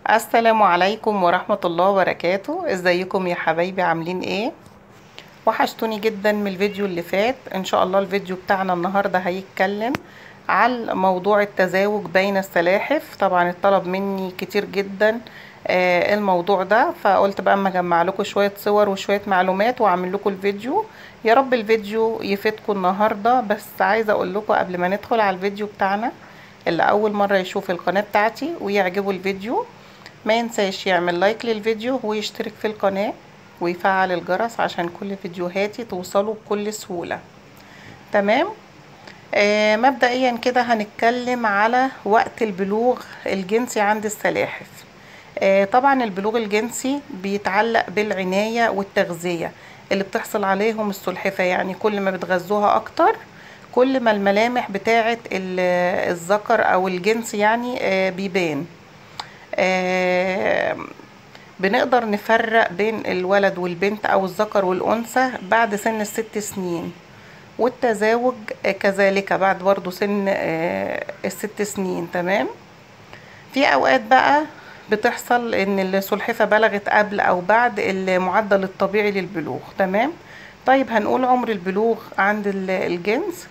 السلام عليكم ورحمة الله وبركاته ازيكم يا حبايبي عاملين ايه وحشتوني جدا من الفيديو اللي فات ان شاء الله الفيديو بتاعنا النهاردة هيتكلم عن موضوع التزاوج بين السلاحف طبعا الطلب مني كتير جدا آه الموضوع ده فقلت بقى اما اجمع لكم شوية صور وشوية معلومات واعمل لكم الفيديو يا رب الفيديو يفيدكم النهاردة بس عايزة اقول لكم قبل ما ندخل على الفيديو بتاعنا اللي اول مرة يشوف القناة بتاعتي ويعجبه الفيديو ما ينساش يعمل لايك للفيديو ويشترك في القناة ويفعل الجرس عشان كل فيديوهاتي توصله بكل سهولة تمام آه مبدئيا كده هنتكلم على وقت البلوغ الجنسي عند السلاحف آه طبعا البلوغ الجنسي بيتعلق بالعناية والتغذية اللي بتحصل عليهم السلحفة يعني كل ما بتغذوها اكتر كل ما الملامح بتاعة الذكر او الجنس يعني آه بيبان آه بنقدر نفرق بين الولد والبنت او الذكر والانثى بعد سن الست سنين والتزاوج كذلك بعد برضو سن آه الست سنين تمام في اوقات بقى بتحصل ان السلحفة بلغت قبل او بعد المعدل الطبيعي للبلوغ تمام طيب هنقول عمر البلوغ عند الجنس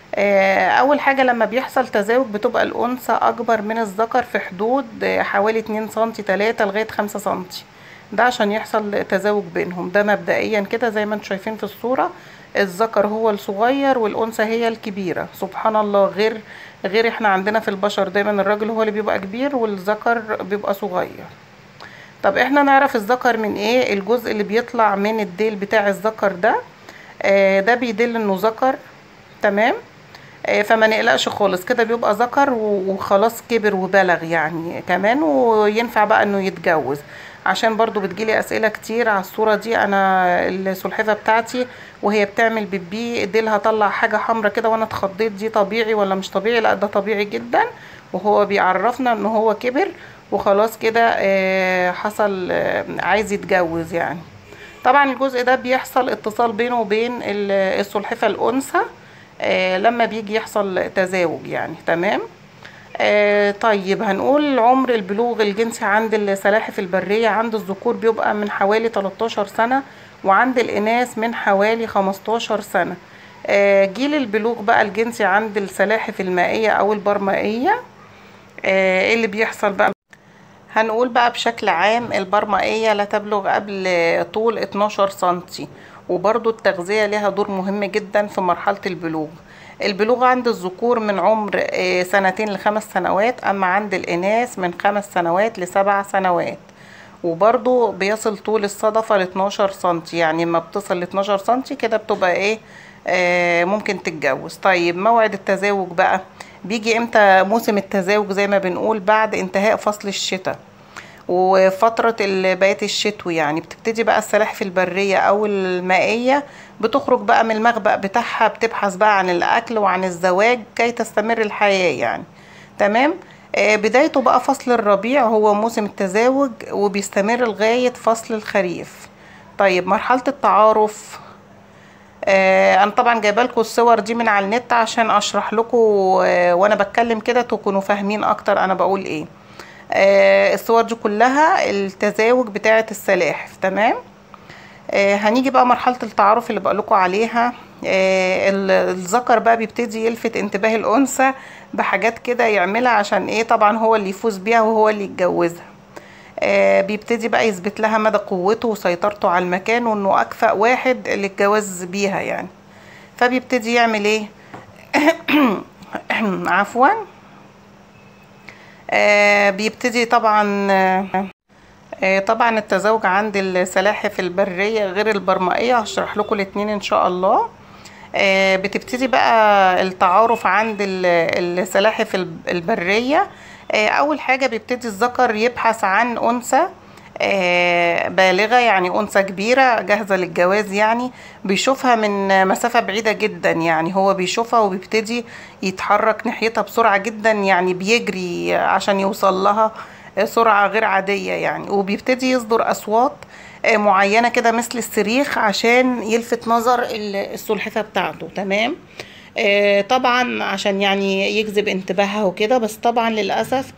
اول حاجة لما بيحصل تزاوج بتبقى الانثى اكبر من الذكر في حدود حوالي 2 سنتي 3 لغاية 5 سنتي ده عشان يحصل تزاوج بينهم ده مبدئيا كده زي ما انتم شايفين في الصورة الذكر هو الصغير والانثى هي الكبيرة سبحان الله غير غير احنا عندنا في البشر دايما الراجل هو اللي بيبقى كبير والذكر بيبقى صغير طب احنا نعرف الذكر من ايه الجزء اللي بيطلع من الديل بتاع الذكر ده آه ده بيدل انه ذكر تمام فما نقلقش خالص كده بيبقى ذكر وخلاص كبر وبلغ يعني كمان وينفع بقى انه يتجوز عشان برضو بتجيلي اسئله كتير على الصوره دي انا السلحفه بتاعتي وهي بتعمل بيبي ديلها طلع حاجه حمرا كده وانا اتخضيت دي طبيعي ولا مش طبيعي لا ده طبيعي جدا وهو بيعرفنا ان هو كبر وخلاص كده حصل عايز يتجوز يعني طبعا الجزء ده بيحصل اتصال بينه وبين السلحفه الانثى آه لما بيجي يحصل تزاوج يعني تمام آه طيب هنقول عمر البلوغ الجنسي عند السلاحف البرية عند الذكور بيبقى من حوالي 13 سنة وعند الإناث من حوالي 15 سنة آه جيل البلوغ بقى الجنسي عند السلاحف المائية أو البرمائية آه اللي بيحصل بقى هنقول بقى بشكل عام البرمائية لا تبلغ قبل طول 12 سنتي وبرضو التغذية لها دور مهم جدا في مرحلة البلوغ البلوغ عند الذكور من عمر سنتين لخمس سنوات أما عند الإناث من خمس سنوات لسبع سنوات وبرضو بيصل طول الصدفة ل 12 سنتي يعني ما بتصل ل 12 سنتي كده بتبقى ايه آه ممكن تتجوز طيب موعد التزاوج بقى بيجي امتى موسم التزاوج زي ما بنقول بعد انتهاء فصل الشتاء وفترة البيات الشتوي يعني بتبتدي بقى السلاحف البرية أو المائية بتخرج بقى من المخبأ بتاعها بتبحث بقى عن الأكل وعن الزواج كي تستمر الحياة يعني تمام آه بدايته بقى فصل الربيع هو موسم التزاوج وبيستمر لغاية فصل الخريف طيب مرحلة التعارف آه انا طبعا جايبه لكم الصور دي من على النت عشان اشرح لكم آه وانا بتكلم كده تكونوا فاهمين اكتر انا بقول ايه آه الصور دي كلها التزاوج بتاعه السلاحف تمام آه هنيجي بقى مرحله التعارف اللي بقول لكم عليها آه الذكر بقى بيبتدي يلفت انتباه الانثى بحاجات كده يعملها عشان ايه طبعا هو اللي يفوز بيها وهو اللي يتجوزها آه بيبتدي بقى يثبت لها مدى قوته وسيطرته على المكان وانه اكفأ واحد للجواز بيها يعني فبيبتدي يعمل ايه عفوا آه بيبتدي طبعا آه طبعا التزاوج عند السلاحف البرية غير البرمائية هشرح لكم الاتنين ان شاء الله آه بتبتدي بقى التعارف عند السلاحف البرية اول حاجة بيبتدي الذكر يبحث عن انثى بالغة يعني أنثى كبيرة جاهزة للجواز يعني بيشوفها من مسافة بعيدة جدا يعني هو بيشوفها وبيبتدي يتحرك ناحيتها بسرعة جدا يعني بيجري عشان يوصل لها سرعة غير عادية يعني وبيبتدي يصدر أصوات معينة كده مثل الصريخ عشان يلفت نظر السلحفة بتاعته تمام طبعا عشان يعني يجذب انتباهها وكده بس طبعا للأسف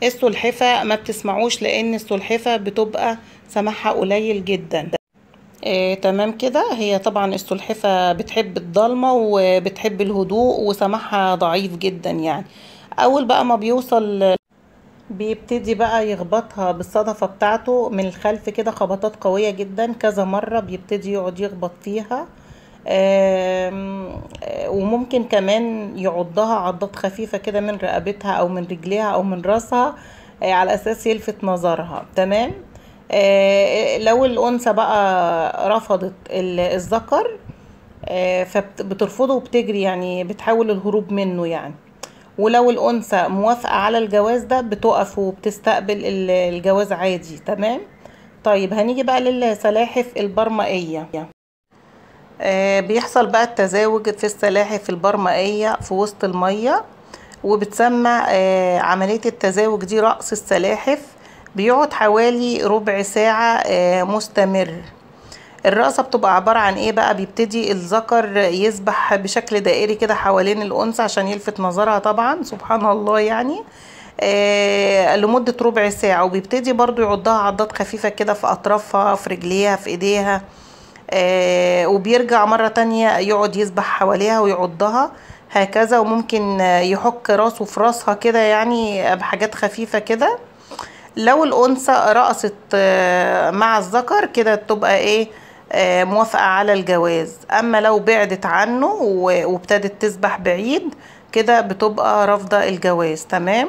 السلحفة ما بتسمعوش لان السلحفة بتبقى سماعها قليل جدا آه، تمام كده هي طبعا السلحفة بتحب الضلمة وبتحب الهدوء وسماعها ضعيف جدا يعني اول بقى ما بيوصل بيبتدي بقى يخبطها بالصدفة بتاعته من الخلف كده خبطات قوية جدا كذا مرة بيبتدي يقعد يخبط فيها آم، آه، وممكن كمان يعضها عضات خفيفة كده من رقبتها او من رجليها او من راسها آه، على اساس يلفت نظرها تمام آه، لو الانثى بقى رفضت ال- الذكر آه، فبترفضه وبتجري يعني بتحاول الهروب منه يعني ولو الأنثى موافقة على الجواز ده بتقف وبتستقبل ال- الجواز عادي تمام طيب هنيجي بقى للسلاحف البرمائية آه، بيحصل بقى التزاوج في السلاحف البرمائية في وسط المية وبتسمى آه، عملية التزاوج دي رأس السلاحف بيقعد حوالي ربع ساعة آه، مستمر الرقصة بتبقى عبارة عن ايه بقى بيبتدي الذكر يسبح بشكل دائري كده حوالين الأنثى عشان يلفت نظرها طبعا سبحان الله يعني آه لمدة ربع ساعة وبيبتدي برضو يعضها عضات خفيفة كده في أطرافها في رجليها في إيديها آه وبيرجع مرة تانية يقعد يسبح حواليها ويعضها هكذا وممكن آه، يحك راسه في راسها كده يعني بحاجات خفيفة كده لو الأنثى رقصت آه، مع الذكر كده تبقى ايه آه، موافقة على الجواز أما لو بعدت عنه و- وابتدت تسبح بعيد كده بتبقى رافضة الجواز تمام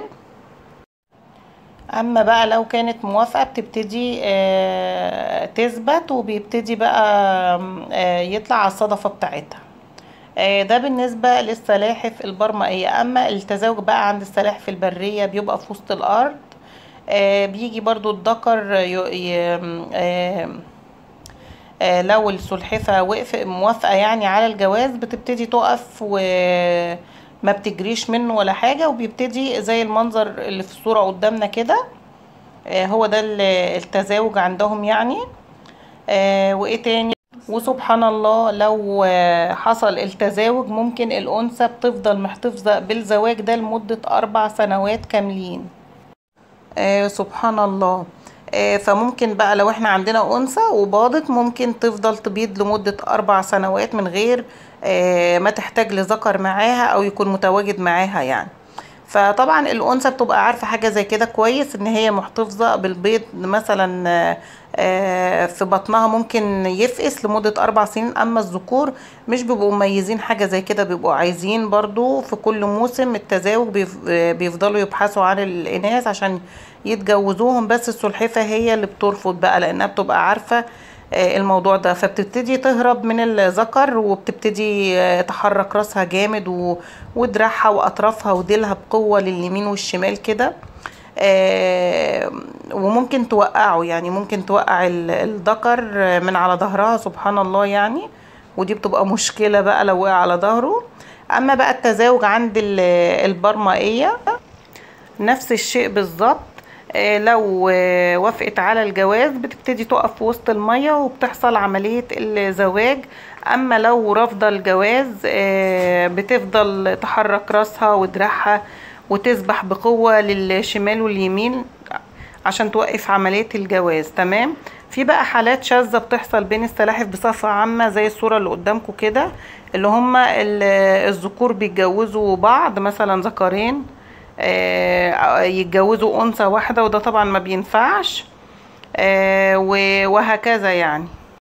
اما بقى لو كانت موافقة بتبتدي آه، تثبت وبيبتدي بقى آه، يطلع على الصدفة بتاعتها آه، ده بالنسبة للسلاحف البرمائية أما التزاوج بقى عند السلاحف البرية بيبقى في وسط الأرض آه، بيجي برضو الذكر ي- ي- آه، آه، لو السلحفة وقف موافقة يعني على الجواز بتبتدي تقف وما بتجريش منه ولا حاجة وبيبتدي زي المنظر اللي في الصورة قدامنا كده آه، هو ده ال- التزاوج عندهم يعني آه، وايه تاني وسبحان الله لو آه، حصل التزاوج ممكن الأنثى بتفضل محتفظة بالزواج ده لمدة أربع سنوات كاملين آه سبحان الله آه فممكن بقى لو احنا عندنا أنثى وباضت ممكن تفضل تبيض لمدة أربع سنوات من غير آه ما تحتاج لذكر معاها أو يكون متواجد معاها يعني فطبعا الأنثى بتبقى عارفة حاجة زي كده كويس إن هي محتفظة بالبيض مثلا آه، آه، في بطنها ممكن يفقس لمدة أربع سنين أما الذكور مش بيبقوا مميزين حاجة زي كده بيبقوا عايزين برضو في كل موسم التزاوج بيف- آه، بيفضلوا يبحثوا عن الإناث عشان يتجوزوهم بس السلحفة هي اللي بترفض بقى لأنها بتبقى عارفة آه، الموضوع ده فبتبتدي تهرب من الذكر وبتبتدي آه، تحرك راسها جامد و- ودراعها واطرافها وديلها بقوه لليمين والشمال كده آه، وممكن توقعه يعني ممكن توقع ال- الذكر من على ظهرها سبحان الله يعني ودي بتبقى مشكله بقى لو وقع على ظهره اما بقى التزاوج عند ال- البرمائيه نفس الشيء بالظبط آه، لو آه، وافقت على الجواز بتبتدي تقف في وسط المية وبتحصل عملية الزواج أما لو رافضة الجواز آه، بتفضل تحرك راسها ودراعها وتسبح بقوة للشمال واليمين عشان توقف عملية الجواز تمام في بقى حالات شاذة بتحصل بين السلاحف بصفة عامة زي الصورة اللي قدامكم كده اللي هما ال- الذكور بيتجوزوا بعض مثلا ذكرين آه، يتجوزوا أنثى واحدة وده طبعا ما بينفعش آه، و- وهكذا يعني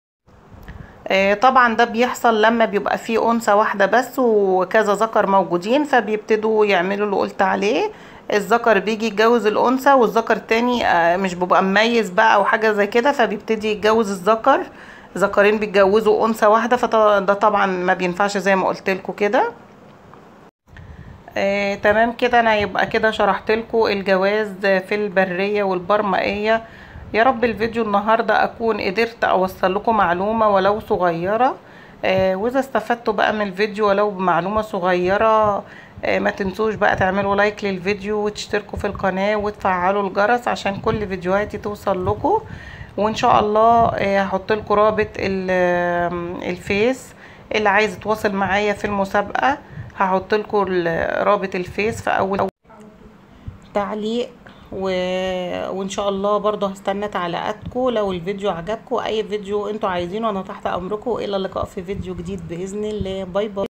آه، طبعا ده بيحصل لما بيبقى فيه أنثى واحدة بس وكذا ذكر موجودين فبيبتدوا يعملوا اللي قلت عليه الذكر بيجي يتجوز الأنثى والذكر التاني آه، مش بيبقى مميز بقى أو حاجة زي كده فبيبتدي يتجوز الذكر ذكرين بيتجوزوا أنثى واحدة فده طبعا ما بينفعش زي ما قلت لكم كده آه، تمام كده انا يبقى كده شرحت لكم الجواز في البرية والبرمائية يا رب الفيديو النهاردة اكون قدرت اوصل لكم معلومة ولو صغيرة آه، واذا استفدتوا بقى من الفيديو ولو بمعلومة صغيرة آه، ما تنسوش بقى تعملوا لايك للفيديو وتشتركوا في القناة وتفعلوا الجرس عشان كل فيديوهاتي توصل لكم وان شاء الله آه، هحط لكم رابط ال- آم، الفيس اللي عايز يتواصل معايا في المسابقة هحط لكم رابط الفيس في اول تعليق و... وان شاء الله برضه هستنى تعليقاتكم لو الفيديو عجبكم اي فيديو انتوا عايزينه انا تحت امركم الى اللقاء في فيديو جديد باذن الله باي باي